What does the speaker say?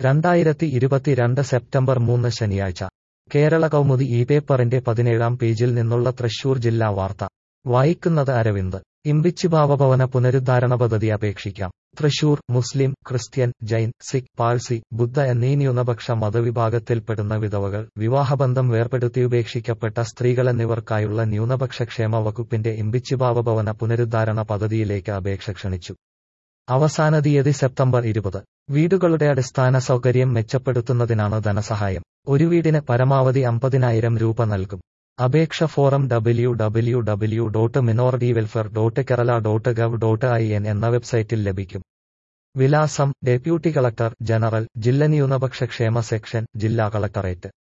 രണ്ടായിരത്തി ഇരുപത്തിരണ്ട് സെപ്റ്റംബർ മൂന്ന് ശനിയാഴ്ച കേരള കൗമുദി ഈ പേപ്പറിന്റെ പതിനേഴാം പേജിൽ നിന്നുള്ള തൃശൂർ ജില്ലാ വാർത്ത വായിക്കുന്നത് അരവിന്ദ് ഇമ്പിച്ചിഭാവഭവന പുനരുദ്ധാരണ പദ്ധതി അപേക്ഷിക്കാം തൃശൂർ മുസ്ലിം ക്രിസ്ത്യൻ ജൈൻ സിഖ് പാഴ്സി ബുദ്ധ എന്നീ ന്യൂനപക്ഷ മതവിഭാഗത്തിൽപ്പെടുന്ന വിധവകൾ വിവാഹബന്ധം വേർപെടുത്തി ഉപേക്ഷിക്കപ്പെട്ട സ്ത്രീകൾ എന്നിവർക്കായുള്ള ന്യൂനപക്ഷ ക്ഷേമ വകുപ്പിന്റെ ഇമ്പിച്ചിഭാവഭവന പുനരുദ്ധാരണ പദ്ധതിയിലേക്ക് അപേക്ഷ ക്ഷണിച്ചു അവസാന തീയതി സെപ്റ്റംബർ ഇരുപത് വീടുകളുടെ അടിസ്ഥാന സൗകര്യം മെച്ചപ്പെടുത്തുന്നതിനാണ് ധനസഹായം ഒരു വീടിന് പരമാവധി അമ്പതിനായിരം രൂപ നൽകും അപേക്ഷ form W W W dot minority welfare dot Kerala dot gov dot I N എന്ന വെബ്സൈറ്റിൽ ലഭിക്കും വിലാസം ഡെപ്യൂട്ടി കളക്ടർ ജനറൽ ജില്ല ന്യൂനപക്ഷ ക്ഷേമ സെക്ഷൻ ജില്ലാ കളക്ടറേറ്റ്